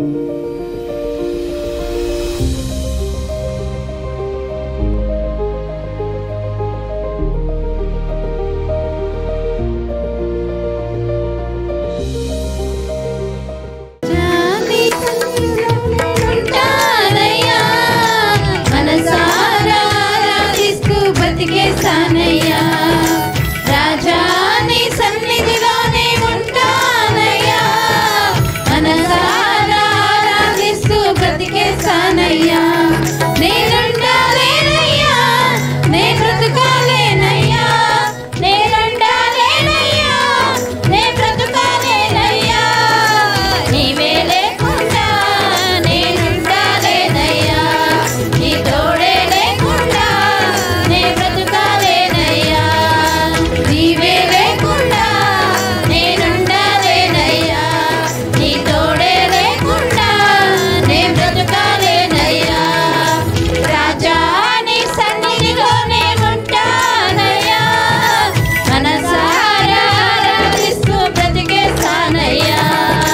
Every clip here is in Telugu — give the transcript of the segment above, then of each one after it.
ఉంటానయ్యా మనసారా ఆరాధిస్తూ బతికేస్తానయ్యా రాజా నీ సన్నిధిలోనే ఉంటానయ్యా మనసారా ఆరాధిస్తూ బ్రతికేస్తానయ్యా నేనుండాలేనయ్యా నే బ్రతుకాలేనయ్యా నేనుండాలేనయ్యా నే బ్రతుకాలేనయ్యా నీవే లేకుండా నేనుండాలేనయ్యా నీ తోడే లేకుండా నే బ్రతుకాలేనయ్యా నీవే లేకుండా నేనుండాలేనయ్యా నీ తోడే లేకుండా నే బ్రతుకాలేనయ్యా రాజా నీ సన్నిధిలోనే ఉంటానయ్యా మనసారా ఆరాధిస్తూ బ్రతికేస్తానయ్యా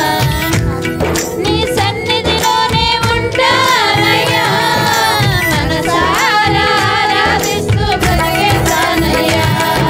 నీ సన్నిధిలోనే ఉంటానయ్యా మనసారా ఆరాధిస్తూ బ్రతికేస్తానయ్యా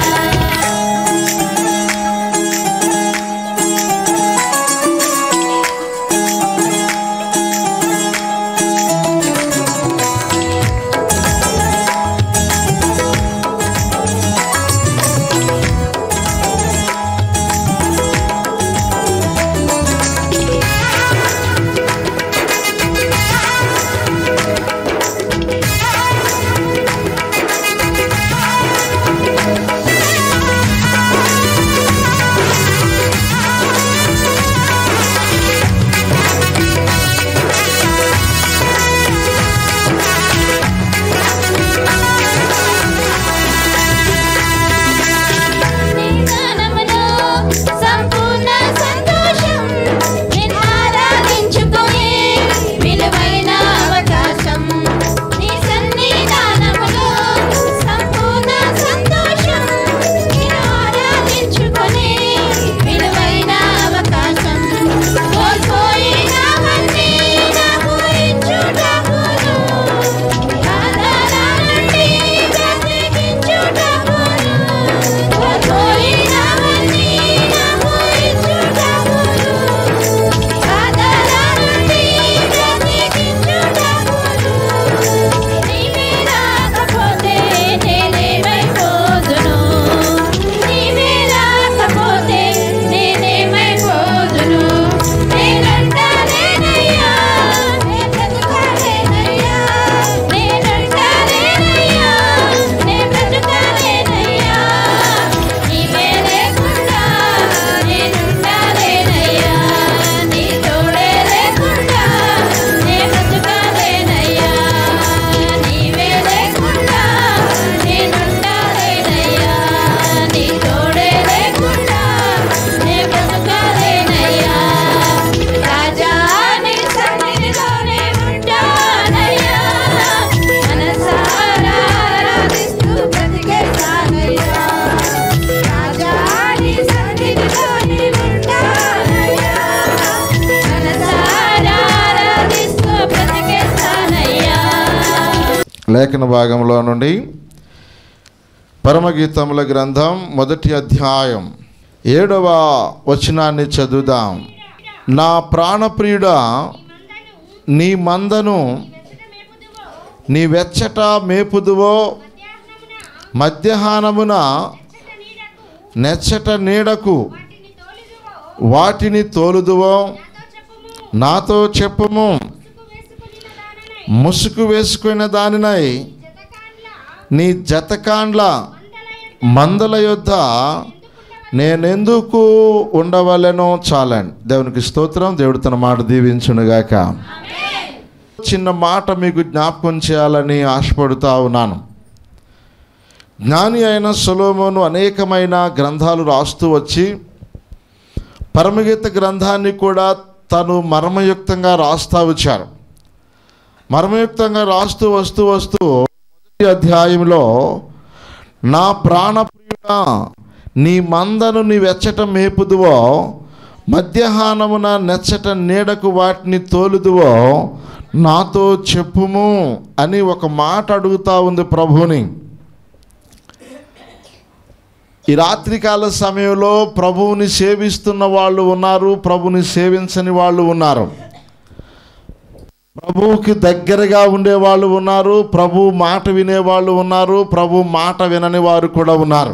నీ జ్ఞానములో సంపూర్ణ సంతోషం నిన్ను ఆరాధించుకునే విలువైన అవకాశం నీ సన్నిధానములో సంపూర్ణ సంతోషం నిన్ను ఆరాధించుకునే విలువైన అవకాశం కోల్పోయినవన్నీ నాకు ఇచ్చుటకును ఆధారా నుండి బ్రతికించుటకును కోల్పోయినవన్నీ నాకు ఇచ్చుటకును ఆధారా నుండి బ్రతికించుటకును నీవే రాకపోతే నేనేమైపోదును నీవే రాకపోతే నేనేమైపోదును నేనంటానేనయ్యా నే బ్రతుకాలేనయ్యా నేనంటానేనయ్యా నే బ్రతుకాలేనయ్యా నీవే లేకుండా నేనుండాలేనయ్యా నీ తోడే లేకుండా నే బ్రతుకాలేనయ్యా నీవే లేకుండా నేనుండాలేనయ్యా నీ తోడే లేకుండా నే బ్రతుకాలేనయ్యా రాజా నీ సన్నిధిలోనే ఉంటానయ్యా మనసారా ఆరాధిస్తూ బ్రతికేస్తానయ్యా రాజా నీ సన్నిధిలోనే ఉంటానయ్యా మనసారా ఆరాధిస్తూ బ్రతికేస్తానయ్యా లేఖన భాగంలో నుండి పరమగీతముల గ్రంథం మొదటి అధ్యాయం ఏడవ వచనాన్ని చదువుదాం నా ప్రాణప్రియుడ నీ మందను నీ వెచ్చట మేపుదువో మధ్యాహ్నమున నెచ్చట నీడకు వాటిని తోలుదువో నాతో చెప్పుము ముసుగు వేసుకున్న దానినై నీ జతకాండ్ల మందల యొద్ద నేనెందుకు ఉండవలెనో చాలండి దేవునికి స్తోత్రం దేవుడు తన మాట దీవించునుగాక చిన్న మాట మీకు జ్ఞాపకం చేయాలని ఆశపడుతూ ఉన్నాను జ్ఞాని అయిన సొలోమోను అనేకమైన గ్రంథాలు రాస్తూ వచ్చి పరమగీత గ్రంథాన్ని కూడా తను మర్మయుక్తంగా రాస్తూ వచ్చారు మర్మయుక్తంగా రాస్తూ వస్తూ వస్తూ మొదటి అధ్యాయంలో నా ప్రాణప్రియుడా నీ మందను నీ వెచ్చట మేపుదువో మధ్యాహ్నమున నెచ్చట నీడకు వాటిని తోలుదువో నాతో చెప్పుము అని ఒక మాట అడుగుతా ఉంది ప్రభువుని ఈ రాత్రికాల సమయంలో ప్రభువుని సేవిస్తున్న వాళ్ళు ఉన్నారు ప్రభువుని సేవించని వాళ్ళు ఉన్నారు ప్రభువుకి దగ్గరగా ఉండేవాళ్ళు ఉన్నారు ప్రభు మాట వినేవాళ్ళు ఉన్నారు ప్రభు మాట వినని వారు కూడా ఉన్నారు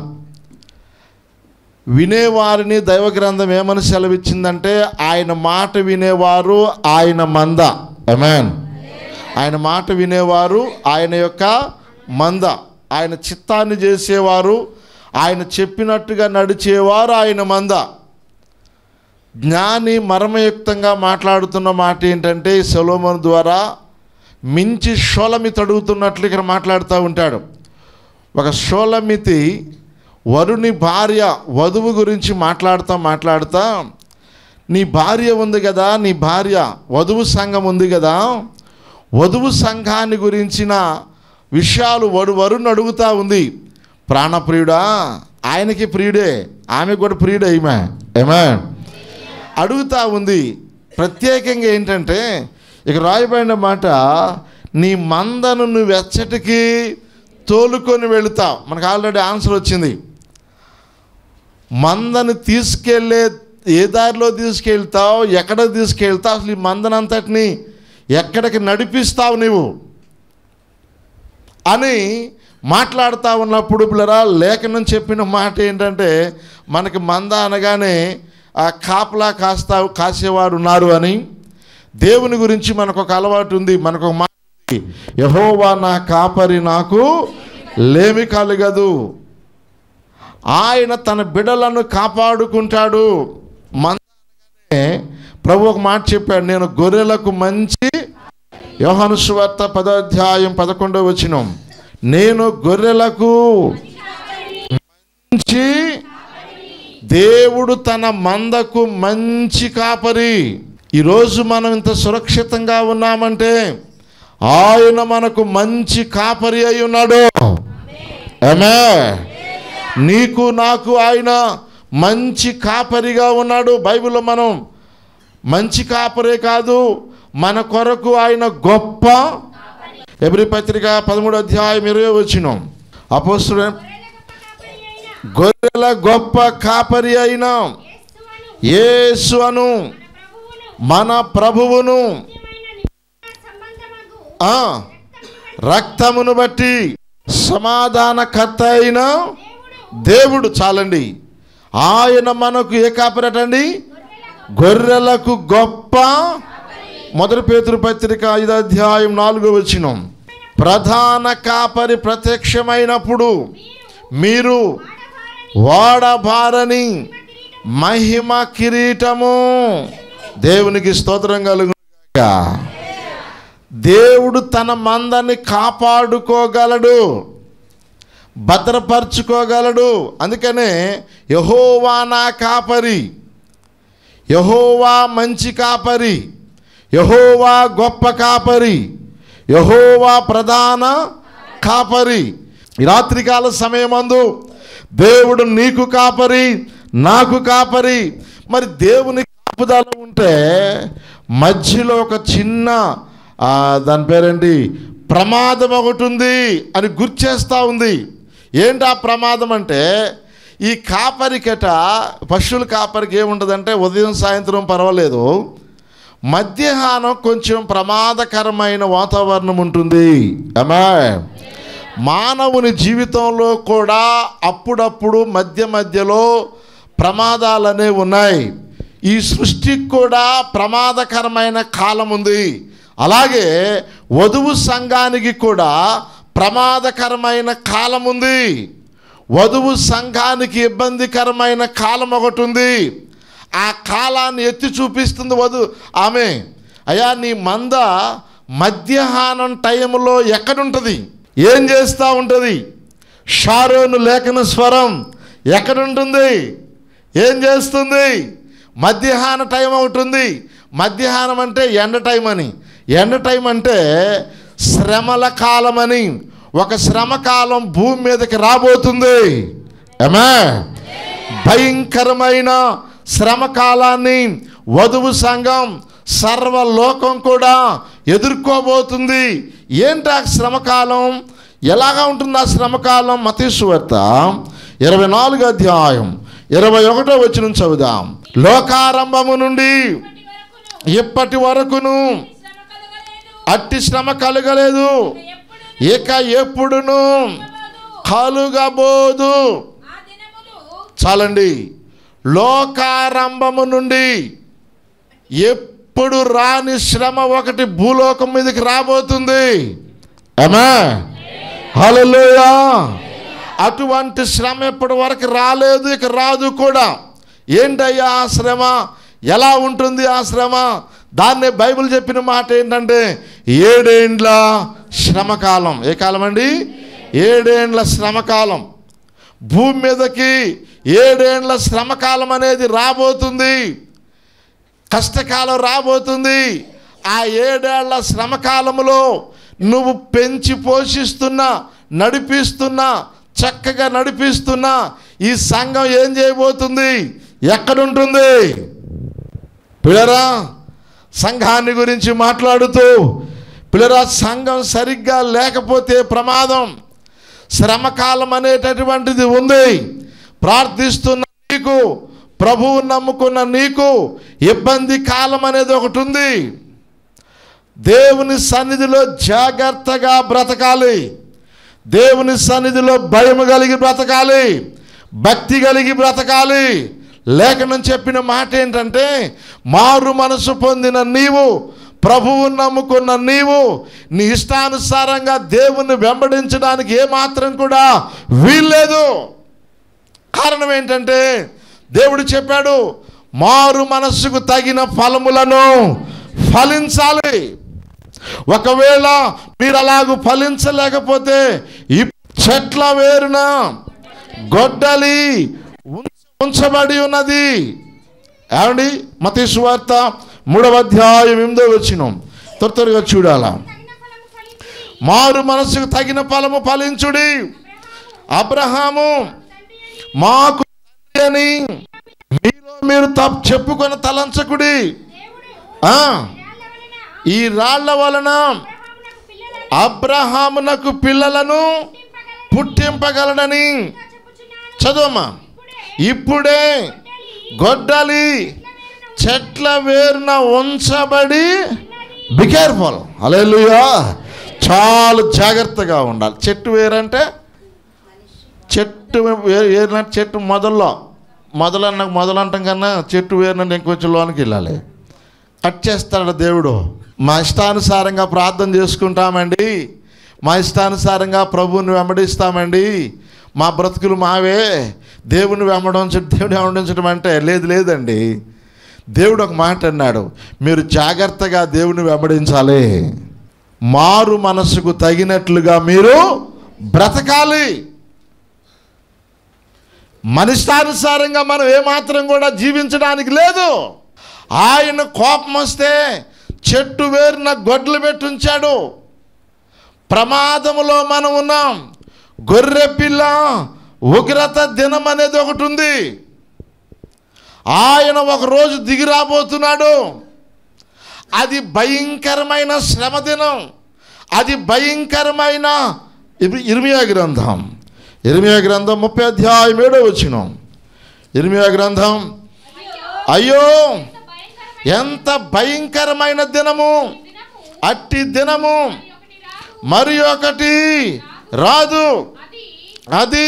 వినేవారిని దైవ గ్రంథం ఏమని సెలవిచ్చిందంటే ఆయన మాట వినేవారు ఆయన మంద అమెన్ ఆయన మాట వినేవారు ఆయన యొక్క మంద ఆయన చిత్తాన్ని చేసేవారు ఆయన చెప్పినట్టుగా నడిచేవారు ఆయన మంద జ్ఞాని మర్మయుక్తంగా మాట్లాడుతున్న మాట ఏంటంటే సొలోమన్ ద్వారా మించి షోలమితి అడుగుతున్నట్లు ఇక్కడ మాట్లాడుతూ ఉంటాడు ఒక షోలమితి వరుని భార్య వధువు గురించి మాట్లాడుతూ మాట్లాడుతా నీ భార్య ఉంది కదా నీ భార్య వధువు సంఘం ఉంది కదా వధువు సంఘాన్ని గురించిన విషయాలు వరు వరుణ్ అడుగుతా ఉంది ప్రాణప్రియుడా ఆయనకి ప్రియుడే ఆమె కూడా ప్రియుడే ఈమె ఏమే అడుగుతా ఉంది ప్రత్యేకంగా ఏంటంటే ఇక రాయబడిన మాట నీ మందను నువ్వు వెచ్చటికి తోలుకొని వెళుతావు మనకు ఆల్రెడీ ఆన్సర్ వచ్చింది మందని తీసుకెళ్ళే ఏ దారిలో తీసుకెళ్తావు ఎక్కడ తీసుకెళ్తావు అసలు ఈ మందనంతటిని ఎక్కడికి నడిపిస్తావు నీవు అని మాట్లాడుతూ ఉన్నప్పుడు పిల్లరా లేఖనం చెప్పిన మాట ఏంటంటే మనకి మంద అనగానే ఆ కాపలా కాస్తా కాసేవారు ఉన్నారు అని దేవుని గురించి మనకు ఒక అలవాటు ఉంది మనకు ఒక మాట ఉంది. యెహోవా నా కాపరి నాకు లేమి కలగదు ఆయన తన బిడలను కాపాడుకుంటాడు మంద అనగానే ప్రభు ఒక మాట చెప్పాడు నేను గొర్రెలకు మంచి యోహాను సువార్త పదాధ్యాయం పదకొండవ వచనం నేను గొర్రెలకు మంచి దేవుడు తన మందకు మంచి కాపరి ఈరోజు మనం ఇంత సురక్షితంగా ఉన్నామంటే ఆయన మనకు మంచి కాపరి అయి ఉన్నాడు ఆమె నీకు నాకు ఆయన మంచి కాపరిగా ఉన్నాడు బైబిల్లో మనం మంచి కాపరే కాదు మన కొరకు ఆయన గొప్ప ఎబ్రి పత్రిక పదమూడు అధ్యాయం ఇరవై వచ్చిన అపోస్తుడు గొర్రెల గొప్ప కాపరి అయిన యేసు అను మన ప్రభువును ఆ, రక్తమును బట్టి సమాధానకర్త అయిన దేవుడు చాలండి ఆయన మనకు ఏ కాపరటండి గొర్రెలకు గొప్ప మొదటి పేతురు పత్రిక ఐదు అధ్యాయం నాలుగో వచ్చిన ప్రధాన కాపరి ప్రత్యక్షమైనప్పుడు మీరు వాడబారని మహిమ కిరీటము దేవునికి స్తోత్రం కలుగుగాక దేవుడు తన మందని కాపాడుకోగలడు భద్రపరచుకోగలడు అందుకనే యహోవా నా కాపరి యహోవా మంచి కాపరి యహోవా గొప్ప కాపరి యహోవా ప్రధాన కాపరి ఈ రాత్రికాల సమయమందు దేవుడు నీకు కాపరి నాకు కాపరి మరి దేవుని కాపుదల ఉంటే మధ్యలో ఒక చిన్న ఆ, దాని పేరేంటి ప్రమాదం ఒకటి ఉంది అని గుర్చేస్తూ ఉంది ఏంటి ఆ ప్రమాదం అంటే ఈ కాపరికట పశువుల కాపరికి ఏముంటుందంటే ఉదయం సాయంత్రం పర్వాలేదు మధ్యాహ్నం కొంచెం ప్రమాదకరమైన వాతావరణం ఉంటుంది అమ్మా మానవుని జీవితంలో కూడా అప్పుడప్పుడు మధ్య మధ్యలో ప్రమాదాలు అనేవి ఉన్నాయి ఈ సృష్టికి కూడా ప్రమాదకరమైన కాలం ఉంది అలాగే వధువు సంఘానికి కూడా ప్రమాదకరమైన కాలం ఉంది వధువు సంఘానికి ఇబ్బందికరమైన కాలం ఒకటి ఉంది ఆ కాలాన్ని ఎత్తి చూపిస్తుంది వధు ఆమె అయ్యా నీ మంద మధ్యాహ్నం టైంలో ఎక్కడుంటుంది ఏం చేస్తూ ఉంటుంది షారోను లేఖన స్వరం ఎక్కడుంటుంది ఏం చేస్తుంది మధ్యాహ్న టైం ఒకటి ఉంది మధ్యాహ్నం అంటే ఎండ టైం అని ఎండ టైం అంటే శ్రమల కాలం అని ఒక శ్రమ కాలం భూమి మీదకి రాబోతుంది ఏమే భయంకరమైన శ్రమ కాలాన్ని వధువు సంఘం సర్వలోకం కూడా ఎదుర్కోబోతుంది ఏంటి ఆ శ్రమకాలం ఎలాగా ఉంటుంది ఆ శ్రమకాలం మతీశ్వర్త ఇరవై నాలుగు అధ్యాయం ఇరవై ఒకటో వచ్చిన చదువుదాం లోకారంభము నుండి ఇప్పటి వరకును శ్రమ కలగలేదు అట్టి శ్రమ కలగలేదు ఎప్పుడు ఇక ఎప్పుడును కలగదు. కలుగబోదు ఆ దినములు చాలండి లోకారంభము నుండి ఎప్పుడు రాని శ్రమ ఒకటి భూలోకం మీదకి రాబోతుంది అమ్మా హల్లెలూయా అటువంటి శ్రమ ఇప్పటి వరకు రాలేదు ఇక రాదు కూడా ఏంటయ్యా ఆ శ్రమ ఎలా ఉంటుంది ఆ శ్రమ దాన్నే బైబిల్ చెప్పిన మాట ఏంటంటే ఏడేండ్ల శ్రమకాలం ఏ కాలం అండి ఏడేండ్ల శ్రమకాలం భూమి మీదకి ఏడేండ్ల శ్రమకాలం అనేది రాబోతుంది కష్టకాలం రాబోతుంది ఆ ఏడేళ్ల శ్రమకాలంలో నువ్వు పెంచి పోషిస్తున్న నడిపిస్తున్న చక్కగా నడిపిస్తున్న ఈ సంఘం ఏం చేయబోతుంది ఎక్కడుంటుంది పిల్లరా సంఘాన్ని గురించి మాట్లాడుతూ పిల్లరా సంఘం సరిగ్గా లేకపోతే ప్రమాదం శ్రమకాలం అనేటటువంటిది ఉంది ప్రార్థిస్తున్న నీకు ప్రభువు నమ్ముకున్న నీకు ఇబ్బంది కాలం అనేది ఒకటి ఉంది దేవుని సన్నిధిలో జాగ్రత్తగా బ్రతకాలి దేవుని సన్నిధిలో భయం కలిగి బ్రతకాలి భక్తి కలిగి బ్రతకాలి లేఖనం చెప్పిన మాట ఏంటంటే మారు మనసు పొందిన నీవు ప్రభువు నమ్ముకున్న నీవు నీ ఇష్టానుసారంగా దేవుణ్ణి వెంబడించడానికి ఏమాత్రం కూడా వీల్లేదు కారణం ఏంటంటే దేవుడు చెప్పాడు మారు మనస్సుకు తగిన ఫలములను ఫలించాలి ఒకవేళ మీరు అలాగూ ఫలించలేకపోతే ఈ చెట్ల వేరున గొడ్డలి ఉంచ- ఉంచబడి ఉన్నది ఏమండి మతీ సువార్త మూడవ అధ్యాయం ఎనిమిదో వచ్చిన త్వర త్వరగా చూడాలా మారు మనసుకు తగిన ఫలము ఫలించుడి అబ్రహాము మాకు తండ్రి అని మీలో మీరు తప్పు చెప్పుకొని తలంచకుడి ఆ, ఈ రాళ్ల వలన అబ్రహామునకు పిల్లలను పుట్టింపగలడని చదువమ్మా ఇప్పుడే గొడ్డలి చెట్ల వేరున ఉంచబడి బి కేర్ఫుల్ అలెలుయా చాలా జాగ్రత్తగా ఉండాలి చెట్టు వేరంటే చెట్టు వేరు ఏరిన చెట్టు మొదల్లో మొదలన్న మొదలంటాం కన్నా చెట్టు వేరినంటే ఇంకొంచెం లోనికి వెళ్ళాలి కట్ చేస్తాడు దేవుడు మా ఇష్టానుసారంగా ప్రార్థన చేసుకుంటామండి మా ఇష్టానుసారంగా ప్రభువుని వెంబడిస్తామండి మా బ్రతుకులు మావే దేవుని వెంబడించడం దేవుని వెంబడించడం అంటే లేదు లేదండి దేవుడు ఒక మాట అన్నాడు మీరు జాగ్రత్తగా దేవుని వెంబడించాలి మారు మనసుకు తగినట్లుగా మీరు బ్రతకాలి మనిష్టానుసారంగా మనం ఏమాత్రం కూడా జీవించడానికి లేదు ఆయన కోపం వస్తే చెట్టు వేరున గొడ్లు పెట్టి ఉంచాడు ప్రమాదములో మనం ఉన్నాం గొర్రె పిల్ల ఉగ్రత దినం అనేది ఒకటి ఉంది ఆయన ఒకరోజు దిగి రాబోతున్నాడు అది భయంకరమైన శ్రమ దినం అది భయంకరమైన ఇర్- ఇర్మియా గ్రంథం ఇర్మియా గ్రంథం ముప్పై అధ్యాయం ఏడో వచ్చిన ఇర్మియా గ్రంథం అయ్యో ఎంత భయంకరమైన దినము అట్టి దినము మరి ఒకటి రాదు అది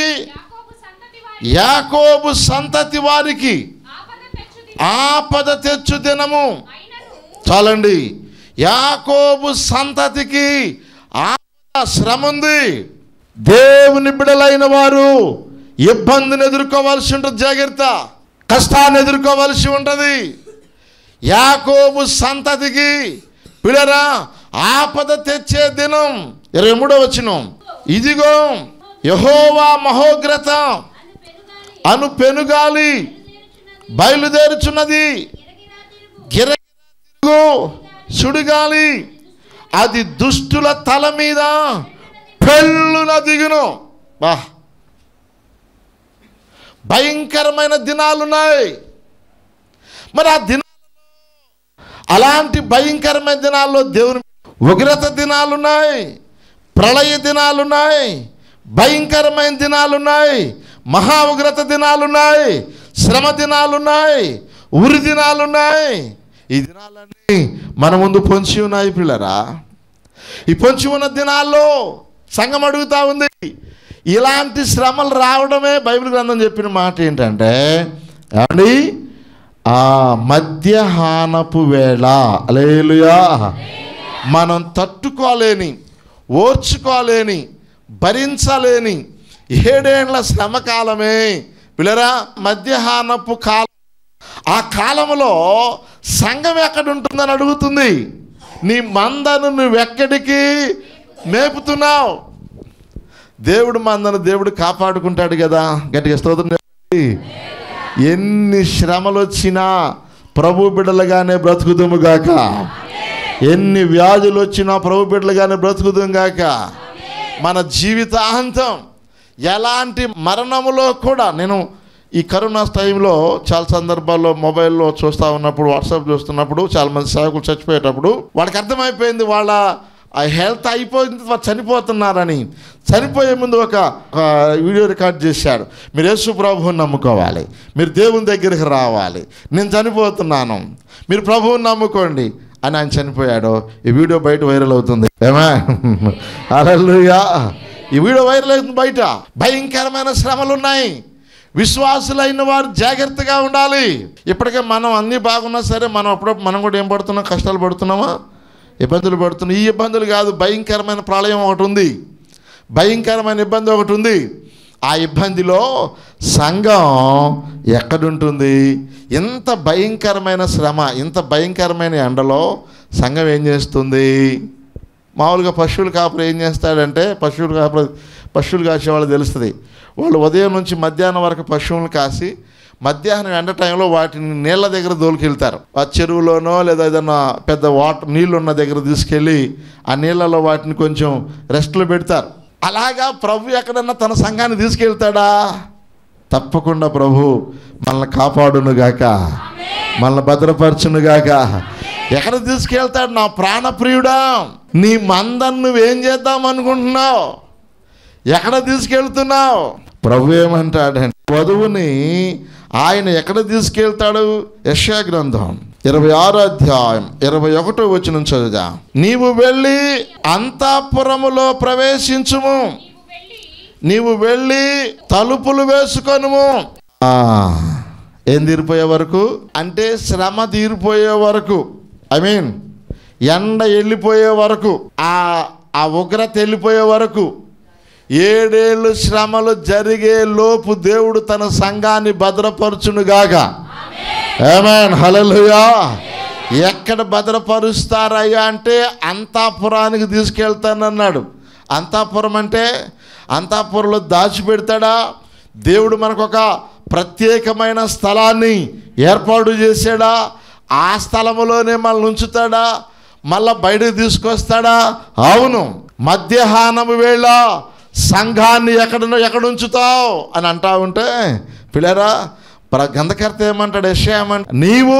యాకోబు సంతతి వారికి ఆపద తెచ్చు దినము చాలండి యాకోబు సంతతికి ఆపద శ్రమ ఉంది దేవుని బిడలైన వారు ఇబ్బందిని ఎదుర్కోవాల్సి ఉంటుంది జాగ్రత్త కష్టాన్ని ఎదుర్కోవాల్సి ఉంటుంది యాకోబు సంతతికి పిల్లరా ఆపద తెచ్చే దినం ఇరవై మూడో వచ్చినం ఇదిగో యహోవా మహోగ్రత అను పెనుగాలి బయలుదేరుచున్నది గిరగిరగు సుడిగాలి అది దుష్టుల తల మీద పెళ్ళున దిగును బా భయంకరమైన దినాలున్నాయి మరి ఆ దిన అలాంటి భయంకరమైన దినాల్లో దేవుని ఉగ్రత దినాలున్నాయి ప్రళయ దినాలున్నాయి భయంకరమైన దినాలున్నాయి మహా ఉగ్రత దినాలున్నాయి శ్రమ దినాలున్నాయి ఉరి దినాలున్నాయి ఈ దినాలన్నీ మన ముందు పొంచి ఉన్నాయి పిల్లరా ఈ పొంచి ఉన్న దినాల్లో సంఘం అడుగుతా ఉంది ఇలాంటి శ్రమలు రావడమే బైబిల్ గ్రంథం చెప్పిన మాట ఏంటంటే ఏమండి ఆ మధ్యాహ్నపు వేళ అలేలుయా మనం తట్టుకోలేని ఓర్చుకోలేని భరించలేని ఏడేళ్ల శ్రమ కాలమే పిల్లరా మధ్యాహ్నపు కాలం ఆ కాలంలో సంఘం ఎక్కడ ఉంటుందని అడుగుతుంది నీ మందను నువ్వెక్కడికి మేపుతున్నావు దేవుడు మందను దేవుడు కాపాడుకుంటాడు కదా గట్టిగా స్తోత్రం చెప్పండి. ఎన్ని శ్రమలు వచ్చినా ప్రభు బిడ్డలుగానే బ్రతుకుదుము గాక ఎన్ని వ్యాధులు వచ్చినా ప్రభు బిడ్డలుగానే బ్రతుకుదుము గాక మన జీవితాంతం ఎలాంటి మరణములో కూడా నేను ఈ కరోనా టైంలో చాలా సందర్భాల్లో మొబైల్లో చూస్తూ ఉన్నప్పుడు వాట్సాప్ చూస్తున్నప్పుడు చాలా మంది సేవకులు చచ్చిపోయేటప్పుడు వాళ్ళకి అర్థమైపోయింది వాళ్ళ ఆ హెల్త్ అయిపోయింది వాళ్ళు చనిపోతున్నారని చనిపోయే ముందు ఒక ఒక వీడియో రికార్డ్ చేశాడు మీరు యేసు ప్రభువుని నమ్ముకోవాలి మీరు దేవుని దగ్గరికి రావాలి నేను చనిపోతున్నాను మీరు ప్రభువుని నమ్ముకోండి అని ఆయన చనిపోయాడు ఈ వీడియో బయట వైరల్ అవుతుంది ఏమా అలలుయా ఈ వీడియో వైరల్ అవుతుంది బయట భయంకరమైన శ్రమలు ఉన్నాయి విశ్వాసులైన వారు జాగ్రత్తగా ఉండాలి ఇప్పటికే మనం అన్నీ బాగున్నా సరే మనం అప్పుడప్పుడు మనం కూడా ఏం పడుతున్నాం కష్టాలు పడుతున్నామా ఇబ్బందులు పడుతున్నాం ఈ ఇబ్బందులు కాదు భయంకరమైన ప్రళయం ఒకటి ఉంది భయంకరమైన ఇబ్బంది ఒకటి ఉంది ఆ ఇబ్బందిలో సంఘం ఎక్కడుంటుంది ఇంత భయంకరమైన శ్రమ ఇంత భయంకరమైన ఎండలో సంఘం ఏం చేస్తుంది మామూలుగా పశువులు కాపురు ఏం చేస్తాడంటే పశువులు కాపురు పశువులు కాసే వాళ్ళు తెలుస్తుంది వాళ్ళు ఉదయం నుంచి మధ్యాహ్నం వరకు పశువులను కాసి మధ్యాహ్నం ఎండ టైంలో వాటిని నీళ్ళ దగ్గర దోలుకెళ్తారు ఆ చెరువులోనో లేదా ఏదైనా పెద్ద వాటర్ నీళ్ళు ఉన్న దగ్గర తీసుకెళ్ళి ఆ నీళ్ళలో వాటిని కొంచెం రెస్ట్లో పెడతారు అలాగా ప్రభు ఎక్కడన్నా తన సంఘాన్ని తీసుకెళ్తాడా తప్పకుండా ప్రభు మనల్ని కాపాడునుగాక మనల్ని భద్రపరచునుగాక ఎక్కడ తీసుకెళ్తాడు నా ప్రాణప్రియుడా నీ మందను నువ్వేం చేద్దాం అనుకుంటున్నావు ఎక్కడ తీసుకెళ్తున్నావు ప్రభు ఏమంటాడంటే వధువుని ఆయన ఎక్కడ తీసుకెళ్తాడు యశా గ్రంథం ఇరవై ఆరో అధ్యాయం ఇరవై ఒకటో వచ్చిన చదువుదా నీవు వెళ్ళి అంతాపురములో ప్రవేశించుము నీవు వెళ్ళి నీవు వెళ్ళి తలుపులు వేసుకొనుము ఆ, ఏం తీరిపోయే వరకు అంటే శ్రమ తీరిపోయే వరకు ఐ మీన్ ఎండ వెళ్ళిపోయే వరకు ఆ ఆ ఉగ్రత వెళ్ళిపోయే వరకు ఏడేళ్ళు శ్రమలు జరిగే లోపు దేవుడు తన సంఘాన్ని భద్రపరచునుగాక ఏమేన్ హలలుయా ఎక్కడ భద్రపరుస్తారయ్యా అంటే అంతాపురానికి తీసుకెళ్తానన్నాడు అంతాపురం అంటే అంతాపురంలో దాచిపెడతాడా దేవుడు మనకు ఒక ప్రత్యేకమైన స్థలాన్ని ఏర్పాటు చేశాడా ఆ స్థలములోనే మనల్ని ఉంచుతాడా మళ్ళా బయటకు తీసుకొస్తాడా అవును మధ్యాహ్నము వేళ సంఘాన్ని ఎక్కడ ఎక్కడ ఉంచుతావు అని అంటా ఉంటే పిల్లరా ప్ర గంధకర్త ఏమంటాడు యశ్యామంట నీవు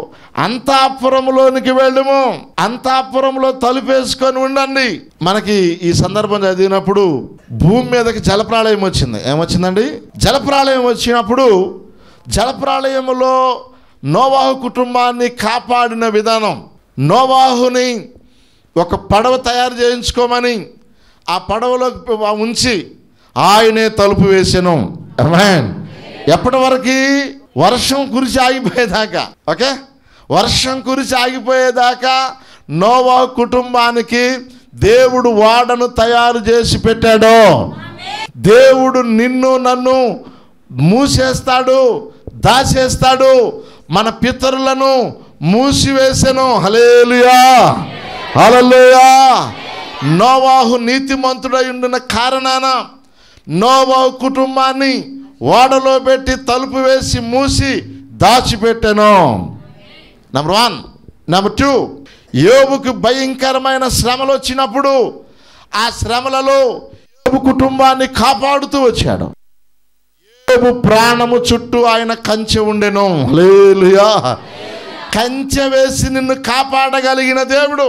అంతాపురంలోనికి వెళ్ళము అంతాపురంలో తలుపేసుకొని ఉండండి మనకి ఈ సందర్భం చదివినప్పుడు భూమి మీదకి జలప్రాళయం వచ్చింది ఏమొచ్చిందండి జలప్రాళయం వచ్చినప్పుడు జలప్రాళయములో నోవాహు కుటుంబాన్ని కాపాడిన విధానం నోవాహుని ఒక పడవ తయారు చేయించుకోమని ఆ పడవలో ఉంచి ఆయనే తలుపు వేసాను అమెన్ ఎప్పటి వరకు వర్షం కురిసి ఆగిపోయేదాకా ఓకే వర్షం కురిసి ఆగిపోయేదాకా నోవా కుటుంబానికి దేవుడు వాడను తయారు చేసి పెట్టాడు దేవుడు నిన్ను నన్ను మూసేస్తాడు దాచేస్తాడు మన పితరులను మూసివేసెను హలేలుయా హల్లెలూయా నోవాహు నీతిమంతుడై ఉండిన కారణాన నోవాహు కుటుంబాన్ని ఓడలో పెట్టి తలుపు వేసి మూసి దాచిపెట్టాను నెంబర్ వన్ నెంబర్ టూ యోబుకు భయంకరమైన శ్రమలు వచ్చినప్పుడు ఆ శ్రమలలో యోబు కుటుంబాన్ని కాపాడుతూ వచ్చాడు యోబు ప్రాణము చుట్టూ ఆయన కంచె ఉండెను హల్లెలూయా కంచె వేసి నిన్ను కాపాడగలిగిన దేవుడు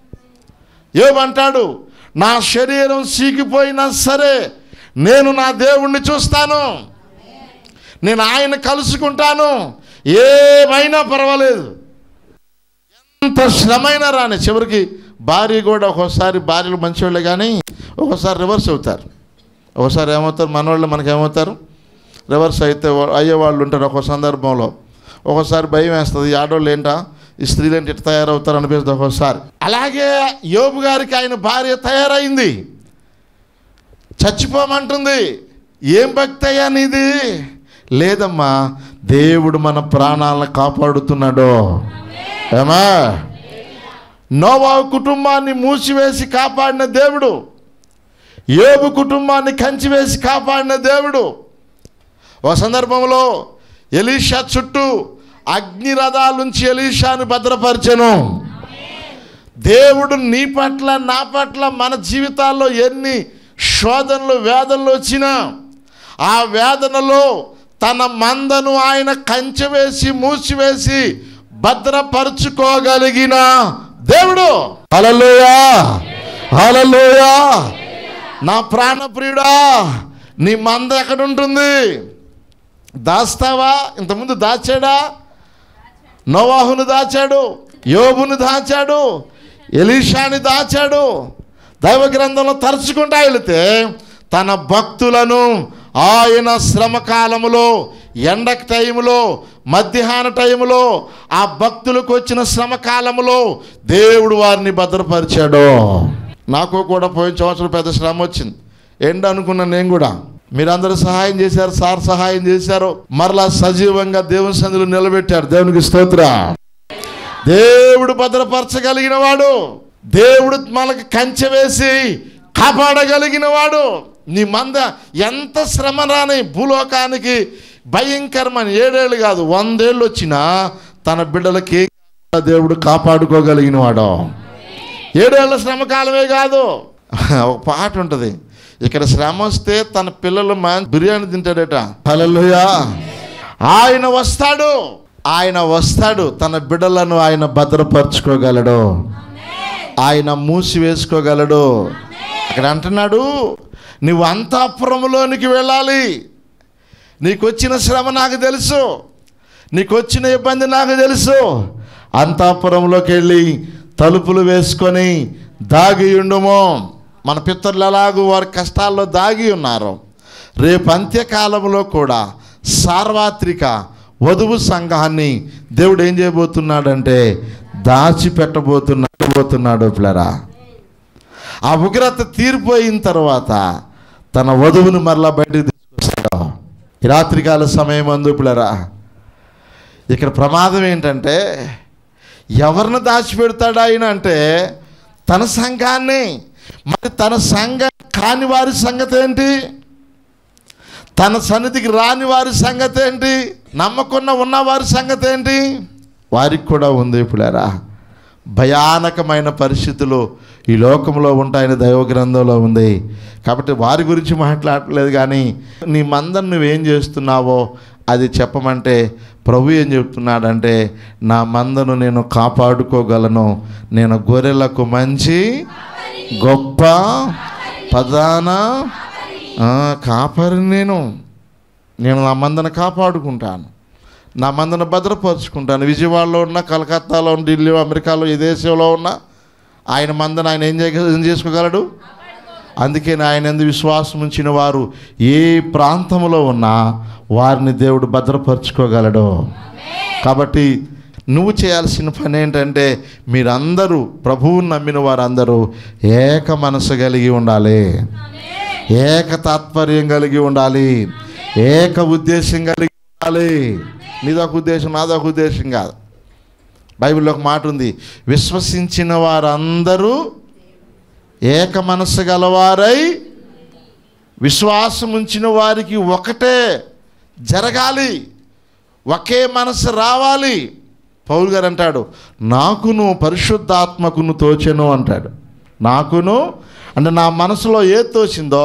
ఏమంటాడు నా శరీరం సీకిపోయినా సరే నేను నా దేవుణ్ణి చూస్తాను నేను ఆయన కలుసుకుంటాను ఏమైనా పర్వాలేదు ఎంత శ్రమైనా రాని చివరికి భార్య కూడా ఒక్కోసారి భార్యలు మంచివాళ్ళే కానీ ఒక్కోసారి రివర్స్ అవుతారు ఒకసారి ఏమవుతారు మనవాళ్ళు మనకి ఏమవుతారు రివర్స్ అయితే వా- అయ్యేవాళ్ళు ఉంటారు ఒక్కో సందర్భంలో ఒక్కోసారి భయం వేస్తుంది ఈ ఆడవాళ్ళు ఏంటా ఈ స్త్రీలు ఏంటి ఇట్లా తయారవుతారు అనిపిస్తుంది ఒక్కోసారి అలాగే యోబు గారికి ఆయన భార్య తయారైంది చచ్చిపోమంటుంది ఏం భక్తి అయ్యా నీది లేదమ్మా దేవుడు మన ప్రాణాలను కాపాడుతున్నాడు ఏమా నోవా కుటుంబాన్ని మూసివేసి కాపాడిన దేవుడు యోబు కుటుంబాన్ని కంచివేసి కాపాడిన దేవుడు ఒక సందర్భంలో ఎలీషా చుట్టూ అగ్ని రథాలుంచి ఎలీషాను భద్రపరిచెను దేవుడు నీ పట్ల నా పట్ల మన జీవితాల్లో ఎన్ని శోధనలు వేదనలు వచ్చినా ఆ వేదనలో తన మందను ఆయన కంచె వేసి మూసివేసి భద్రపరుచుకోగలిగిన దేవుడు హలలోయా హలలోయా నా ప్రాణప్రియుడా నీ మంద ఎక్కడ ఉంటుంది దాస్తావా ఇంతకుముందు దాచాడా నోవాహును దాచాడు యోబును దాచాడు ఎలీషాని దాచాడు దైవ గ్రంథంలో తరుచుకుంటా వెళితే తన భక్తులను ఆయన శ్రమ కాలములో ఎండ టైములో మధ్యాహ్న టైములో ఆ భక్తులకు వచ్చిన శ్రమ కాలములో దేవుడు వారిని భద్రపరిచాడు నాకు కూడా పోయిన సంవత్సరం పెద్ద శ్రమ వచ్చింది ఎండ అనుకున్నా నేను కూడా మీరందరూ సహాయం చేశారు సార్ సహాయం చేశారు మరలా సజీవంగా దేవుని సందులో నిలబెట్టారు దేవునికి స్తోత్ర దేవుడు భద్రపరచగలిగిన వాడు దేవుడు మనకు కంచె వేసి కాపాడగలిగిన వాడు నీ మంద ఎంత శ్రమ రాని భూలోకానికి భయంకరమైన ఏడేళ్ళు కాదు వందేళ్ళు వచ్చినా తన బిడ్డలకి దేవుడు కాపాడుకోగలిగిన వాడు ఏడేళ్ల శ్రమ కాలమే కాదు ఒక పాట ఉంటుంది ఇక్కడ శ్రమ వస్తే తన పిల్లలు మా బిర్యానీ తింటాడట హల్లెలూయా ఆయన వస్తాడు ఆయన వస్తాడు తన బిడ్డలను ఆయన భద్రపరచుకోగలడు ఆయన మూసివేసుకోగలడు అక్కడ అంటున్నాడు నువ్వు అంతఃపురంలోనికి వెళ్ళాలి నీకు వచ్చిన శ్రమ నాకు తెలుసు నీకు వచ్చిన ఇబ్బంది నాకు తెలుసు అంతఃపురంలోకి వెళ్ళి తలుపులు వేసుకొని దాగి ఉండుము మన పితరులు ఎలాగూ వారి కష్టాల్లో దాగి ఉన్నారు రేపు అంత్యకాలంలో కూడా సార్వత్రిక వధువు సంఘాన్ని దేవుడు ఏం చేయబోతున్నాడంటే దాచిపెట్టబోతున్నాడు పోతున్నాడు పిల్లరా ఆ ఉగ్రత తీరిపోయిన తర్వాత తన వధువును మరలా బయటకు తీసుకొస్తాడు ఈ రాత్రికాల సమయం అందు పిల్లరా ఇక్కడ ప్రమాదం ఏంటంటే ఎవరిని దాచిపెడతాడు ఆయన అంటే తన సంఘాన్ని మరి తన సంఘం కాని వారి సంగతి ఏంటి తన సన్నిధికి రాని వారి సంగతి ఏంటి నమ్మకున్న ఉన్న వారి సంగతి ఏంటి వారికి కూడా ఉంది ఇప్పుడారా భయానకమైన పరిస్థితులు ఈ లోకంలో ఉంటాయని దైవ గ్రంథంలో ఉంది కాబట్టి వారి గురించి మాట్లాడలేదు కానీ నీ మందం నువ్వేం చేస్తున్నావో అది చెప్పమంటే ప్రభు ఏం చెప్తున్నాడంటే నా మందను నేను కాపాడుకోగలను నేను గొర్రెలకు మంచి గొప్ప ప్రధాన ఆ, కాపరి నేను నేను నా మందను కాపాడుకుంటాను నా మందను భద్రపరుచుకుంటాను విజయవాడలో ఉన్న కలకత్తాలో ఉన్న ఢిల్లీ అమెరికాలో ఏ దేశంలో ఉన్నా ఆయన మందను ఆయన ఏం చే ఏం చేసుకోగలడు అందుకే ఆయన ఎందు విశ్వాసం ఉంచిన వారు ఏ ప్రాంతంలో ఉన్నా వారిని దేవుడు భద్రపరుచుకోగలడు కాబట్టి నువ్వు చేయాల్సిన పని ఏంటంటే మీరందరూ ప్రభువుని నమ్మిన వారందరూ ఏక మనసు కలిగి ఉండాలి ఏక తాత్పర్యం కలిగి ఉండాలి ఏక ఉద్దేశం కలిగి ఉండాలి నీదొక ఉద్దేశం నాదొక ఉద్దేశం కాదు బైబిల్లో ఒక మాట ఉంది విశ్వసించిన వారందరూ ఏక మనస్సు గలవారై విశ్వాసం ఉంచిన వారికి ఒకటే జరగాలి ఒకే మనసు రావాలి పౌలు గారు అంటాడు నాకును పరిశుద్ధాత్మకును తోచెను అంటాడు నాకును అంటే నా మనసులో ఏ తోచిందో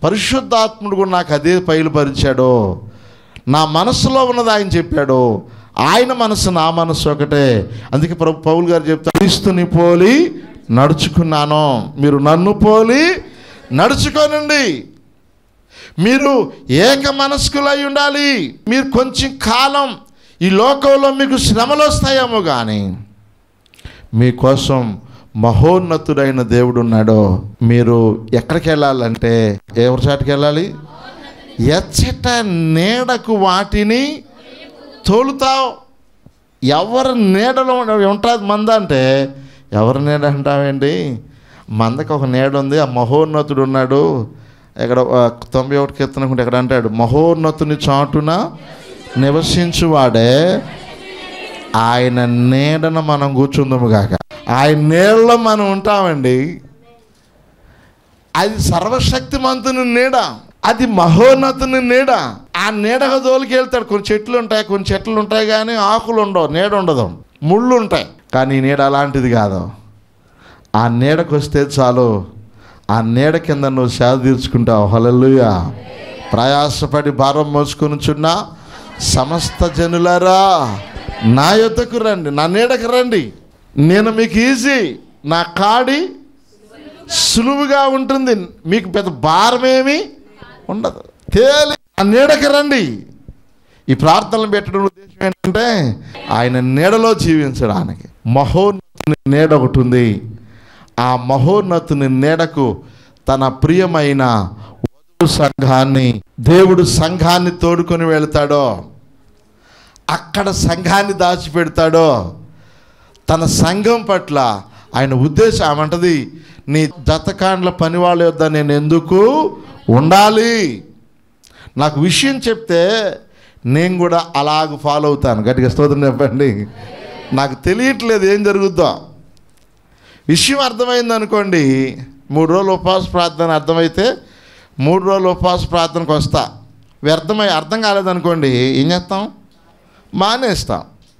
పరిశుద్ధాత్ముడు కూడా నాకు అదే పైలుపరిచాడు నా మనసులో ఉన్నది ఆయన చెప్పాడు ఆయన మనసు నా మనసు ఒకటే అందుకే ప్రభు పౌలు గారు చెప్తారు క్రీస్తుని పోలి నడుచుకున్నాను మీరు నన్ను పోలి నడుచుకోనండి మీరు ఏక మనస్కులై ఉండాలి మీరు కొంచెం కాలం ఈ లోకంలో మీకు శ్రమలు వస్తాయేమో కానీ మీకోసం మహోన్నతుడైన దేవుడు ఉన్నాడో మీరు ఎక్కడికి వెళ్ళాలంటే ఎవరి చాటుకి వెళ్ళాలి ఎచ్చట నీడకు వాటిని తోలుతావు ఎవరి నీడలో ఉంటుంది మంద అంటే ఎవరి నీడ అంటావేంటి మందకి ఒక నీడ ఉంది ఆ మహోన్నతుడు ఉన్నాడు ఇక్కడ ఆ, తొంభై ఒకటి కీర్తనకుంటే ఇక్కడ అంటాడు మహోన్నతుని చాటున నివసించువాడే ఆయన నీడన మనం కూర్చుందాము కాక ఆయన నీడలో మనం ఉంటామండి అది సర్వశక్తిమంతుని నీడ అది మహోన్నతుని నీడ ఆ నీడగా దోలికి వెళ్తాడు కొన్ని చెట్లు ఉంటాయి కొన్ని చెట్లు ఉంటాయి కానీ ఆకులు ఉండవు నీడ ఉండదు ముళ్ళు ఉంటాయి కానీ ఈ నీడ అలాంటిది కాదు ఆ నీడకు వస్తే చాలు ఆ నీడ కింద నువ్వు సేద తీర్చుకుంటావు హలలుయా ప్రయాసపడి భారం మోసుకొనుచున్న సమస్త జనులారా నా యొద్దకు రండి నా నీడకు రండి నేను మీకు ఈజీ నా కాడి సులువుగా ఉంటుంది మీకు పెద్ద భారమేమి ఉండదు తేలి ఆ నీడకి రండి ఈ ప్రార్థనలు పెట్టడం ఉద్దేశం ఏంటంటే ఆయన నీడలో జీవించడానికి మహోన్నతుని నీడ ఒకటి ఉంది ఆ మహోన్నతుని నీడకు తన ప్రియమైన వధువు సంఘాన్ని దేవుడు సంఘాన్ని తోడుకొని వెళ్తాడో అక్కడ సంఘాన్ని దాచిపెడతాడో తన సంఘం పట్ల ఆయన ఉద్దేశం ఏమంటది నీ జతకాండ్ల పని వాళ్ళ యొద్ద నేను ఎందుకు ఉండాలి నాకు విషయం చెప్తే నేను కూడా అలాగ ఫాలో అవుతాను గట్టిగా స్తోత్రం చెప్పండి నాకు తెలియట్లేదు ఏం జరుగుద్దో విషయం అర్థమైంది అనుకోండి మూడు రోజులు ఉపవాస ప్రార్థన అర్థమైతే మూడు రోజులు ఉపవాస ప్రార్థనకు వస్తా వ్యర్థమై అర్థం కాలేదనుకోండి ఏం చేస్తాం మానేస్తాం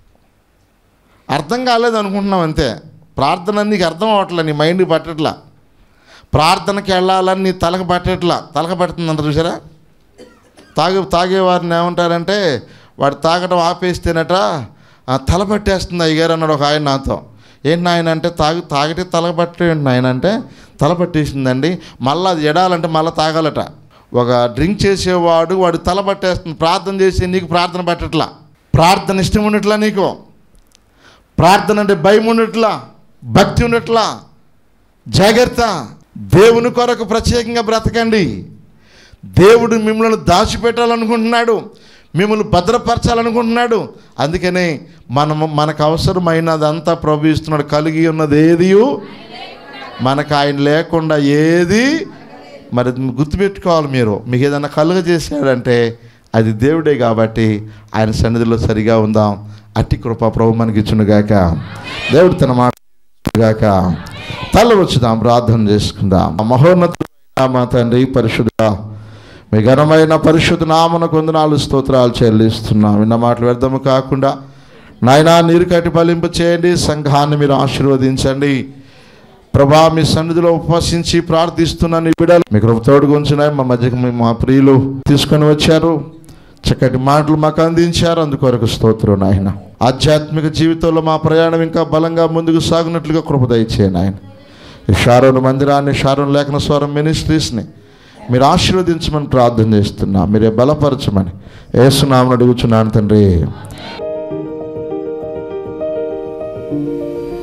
అర్థం కాలేదు అనుకుంటున్నాం అంతే ప్రార్థన నీకు అర్థం అవ్వట్లే నీ మైండ్కి పట్టట్లా ప్రార్థనకి వెళ్ళాలని నీ తలకు పట్టట్లా తలక పడుతుందంట చూసారా తాగే తాగేవారిని ఏమంటారంటే వాడు తాగడం ఆపేస్తేనట "ఆ, తల పట్టేస్తుంది అయ్యగారు అన్నాడు ఒక ఆయన నాతో ఏంటి నాయన అంటే తాగి తాగితే తల పట్టేంటి నాయన అంటే తల పట్టేసిందండి మళ్ళీ అది ఎడాలంటే మళ్ళీ తాగాలట ఒక డ్రింక్ చేసేవాడు వాడు తల పట్టేస్తుంది ప్రార్థన చేసి నీకు ప్రార్థన పట్టట్లా ప్రార్థన ఇష్టం ఉన్నట్లా నీకు ప్రార్థన అంటే భయం ఉన్నట్లా భక్తి ఉన్నట్లా జాగ్రత్త దేవుని కొరకు ప్రత్యేకంగా బ్రతకండి దేవుడు మిమ్మల్ని దాచిపెట్టాలనుకుంటున్నాడు మిమ్మల్ని భద్రపరచాలనుకుంటున్నాడు అందుకనే మనము మనకు అవసరమైనదంతా ప్రభు ఇస్తున్నాడు కలిగి ఉన్నది ఏది మనకు ఆయన లేకుండా ఏది మరి గుర్తుపెట్టుకోవాలి మీరు మీకు ఏదైనా కలుగ చేశాడంటే అది దేవుడే కాబట్టి ఆయన సన్నిధిలో సరిగా ఉందాం అట్టి కృప ప్రభు మనకి ఇచ్చునుగాక దేవుడు తన మాట గాక తల వచ్చుదాం ప్రార్థన చేసుకుందాం మహోన్నత మా తండ్రి పరిశుద్ధ మీ ఘనమైన పరిశుద్ధ నామన కొందనాలు స్తోత్రాలు చెల్లిస్తున్నాం విన్న మాటలు వ్యర్థము కాకుండా నాయనా నీరు కట్టి ఫలింపు చేయండి సంఘాన్ని మీరు ఆశీర్వదించండి ప్రభా మీ సన్నిధిలో ఉపవసించి ప్రార్థిస్తున్న నీ బిడ్డలు మీ కృప తోడుగా ఉంచినాయి మా మధ్యకి మీ మా ప్రియులు తీసుకొని వచ్చారు చక్కటి మాటలు మాకు అందించారు అందుకొరకు స్తోత్రం నాయన ఆధ్యాత్మిక జీవితంలో మా ప్రయాణం ఇంకా బలంగా ముందుకు సాగునట్లుగా కృప దయచేయండి ఆయన ఈ షారోన్ మందిరాన్ని షారోన్ లేఖన స్వరం మినిస్ట్రీస్ని మీరు ఆశీర్వదించమని ప్రార్థన చేస్తున్నా మీరే బలపరచమని ఏసునామని అడుగుచున్నాను తండ్రి